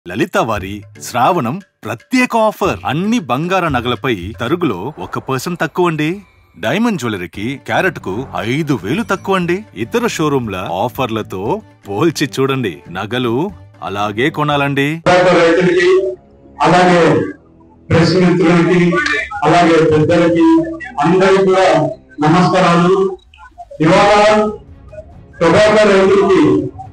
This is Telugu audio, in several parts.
లలిత వారి శ్రావణం ప్రత్యేక ఆఫర్ అన్ని బంగార నగలపై తరుగులో ఒక పర్సెంట్ తక్కువండి డైమండ్ జ్యువెలరీకి క్యారెట్ కు ఐదు వేలు తక్కువండి ఇతర షోరూంల ఆఫర్లతో పోల్చి చూడండి నగలు అలాగే కొనాలండి రైతు రైతులకి అలాగే ప్రెస్ మిత్రులకి అలాగే పెద్దలకి అందరికీ కూడా నమస్కారాలు ఇవాళ టొబాకో రైతులకి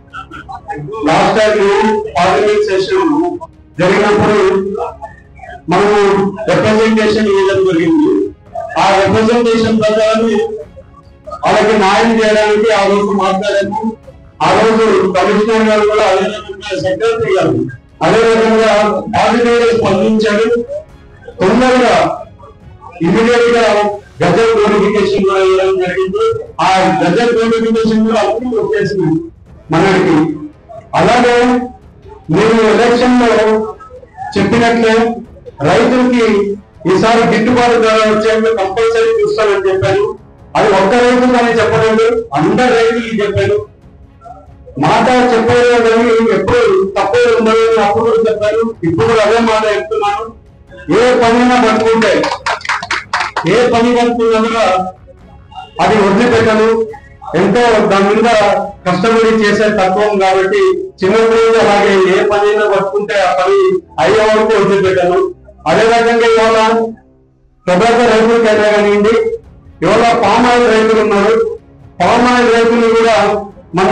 లాస్ట్ టైం పార్లమెంట్ సెషన్ జరిగినప్పుడు మనము రిప్రజెంటేషన్ ఇవ్వడం జరిగింది ఆ రిప్రజెంటేషన్ ప్రకారం వాళ్ళకి న్యాయం చేయడానికి ఆ రోజు మాట్లాడాము ఆ రోజు కమిషనర్ గారు కూడా అదేవిధంగా సెక్రటరీ గారు అదేవిధంగా పాజిటివ్ గా స్పందించారు తొందరగా ఇమీడియట్ గా గజల్ నోటిఫికేషన్ కూడా ఇవ్వడం జరిగింది ఆ గజల్ నోటిఫికేషన్ కూడా అప్పుడు వచ్చేసింది మనకి అలాగే నేను ఎలక్షన్ లో చెప్పినట్లే రైతులకి ఈసారి గిట్టుబాటు ధర వచ్చేందుకు కంపల్సరీ చూస్తానని చెప్పాను అది ఒక్క రైతు కానీ చెప్పలేదు అందరు రైతులకి చెప్పాను మాట చెప్పేది కానీ ఎప్పుడు తప్పే ఉండదు అప్పుడు కూడా చెప్పాను ఇప్పుడు కూడా అదే మాట చెప్తున్నాను ఏ పనైనా పట్టుకుంటే ఏ పని పట్టుకున్నా కూడా అది వదిలిపెట్టను ఎంతో దాని మీద కష్టపడి చేసే తత్వం కాబట్టి చిన్నప్పుడు అలాగే ఏ పనైనా పట్టుకుంటే ఆ పని అయ్యే వరకు వదిలిపెట్టాను అదే రకంగా ఇవాళ టొబాకో రైతులకైనా కానివ్వండి ఇవాళ పామ్ ఆయిల్ రైతులు ఉన్నారు పామ్ ఆయిల్ రైతులు కూడా మన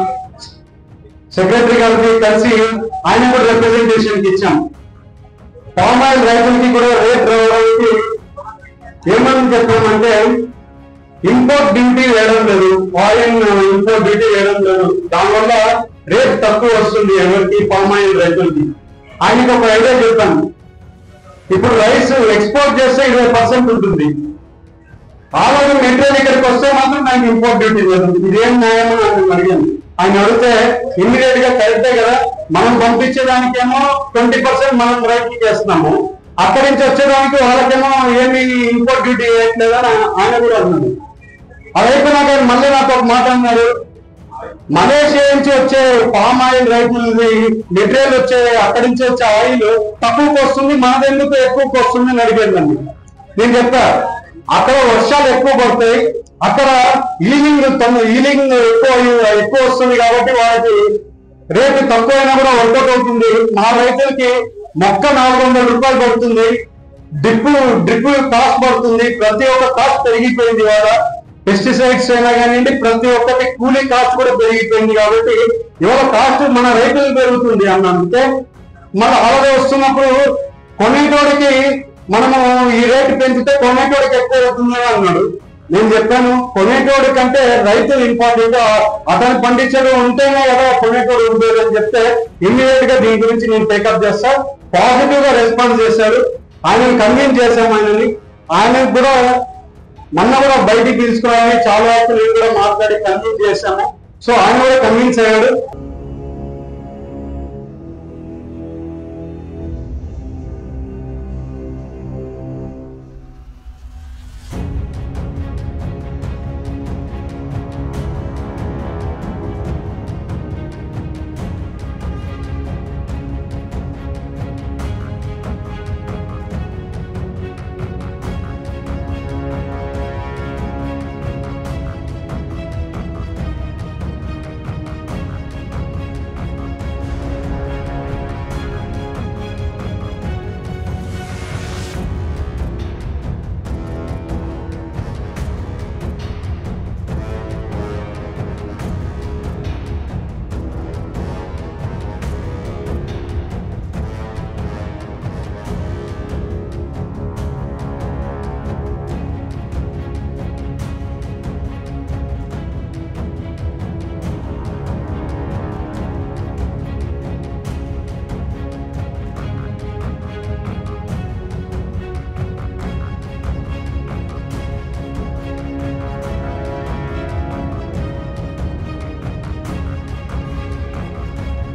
సెక్రటరీ గారికి కలిసి ఆయన కూడా రిప్రజెంటేషన్ ఇచ్చాం పామ్ ఆయిల్ రైతులకి కూడా రేట్ రావడానికి ఏమని చెప్పామంటే ఇంపోర్ట్ డ్యూటీ వేయడం లేదు ఆయిల్ ఇంపోర్ట్ డ్యూటీ వేయడం లేదు దానివల్ల రేట్ తక్కువ వస్తుంది ఎవరికి పామ్ ఆయిల్ రైతులకి ఆయనకి ఒక ఐడియా చెప్పాను ఇప్పుడు రైస్ ఎక్స్పోర్ట్ చేస్తే ఇరవై పర్సెంట్ ఉంటుంది ఆలోచన మెటీరియల్ ఇక్కడికి వస్తే మాత్రం నాకు ఇంపోర్ట్ డ్యూటీ లేదు ఇదేం న్యాయం అని ఆయన అడిగాను ఆయన అడిగితే ఇమ్మీడియట్ గా కరెక్టే కదా మనం పంపించేదానికేమో ట్వంటీ పర్సెంట్ మనం రైతుకి చేస్తున్నాము అక్కడి నుంచి వచ్చేదానికి వాళ్ళకేమో ఏమి ఇంపోర్ట్ డ్యూటీ వేయట్లేదని ఆయన- ఆయన కూడా అన్నాడు అదైపోయినాక ఆయన మళ్ళీ నాకు ఒక మాట అన్నారు మలేషియా నుంచి వచ్చే పామ్ ఆయిల్ రైతులది మెటీరియల్ వచ్చే అక్కడి నుంచి వచ్చే ఆయిల్ తక్కువకు వస్తుంది మనదెందుకు ఎక్కువకు వస్తుంది అని అడిగాను నన్ను నేను చెప్తా అక్కడ వర్షాలు ఎక్కువ పడతాయి అక్కడ ఈలింగ్ ఈలింగ్ ఎక్కువ ఎక్కువ వస్తుంది కాబట్టి వాళ్ళకి రేటు తక్కువైనా కూడా వర్కౌట్ అవుతుంది మా రైతులకి మొక్క నాలుగు వందల రూపాయలు పడుతుంది డ్రిప్ డ్రిప్ కాస్ట్ పడుతుంది ప్రతి ఒక్క కాస్ట్ పెరిగిపోయింది ఇవాళ పెస్టిసైడ్స్ అయినా కానివ్వండి ప్రతి ఒక్కటి కూలీ కాస్ట్ కూడా పెరిగిపోయింది కాబట్టి ఇవాళ కాస్ట్ మన రైతులు పెరుగుతుంది అన్నందుకే మన అలాగే వస్తున్నప్పుడు కొనేటోడికి మనము ఈ రేటు పెంచితే కొనేటోడికి ఎక్కువ అవుతుంది అన్నాడు నేను చెప్పాను కొనేటోడి కంటే రైతు ఇంపార్టెంట్ అతను పండించడం ఉంటేనే కదా కొనేటోడు ఉండేది అని చెప్తే ఇమ్మీడియట్ గా దీని గురించి నేను టేకప్ చేస్తా పాజిటివ్ గా రెస్పాన్స్ చేశారు ఆయనని కన్విన్స్ చేశాం ఆయనని ఆయనకు కూడా మొన్న కూడా బయటికి తీసుకురావాలని చాలా వరకు నేను కూడా మాట్లాడి కన్విన్స్ చేశాము సో ఆయన కూడా కన్విన్స్ అయ్యాడు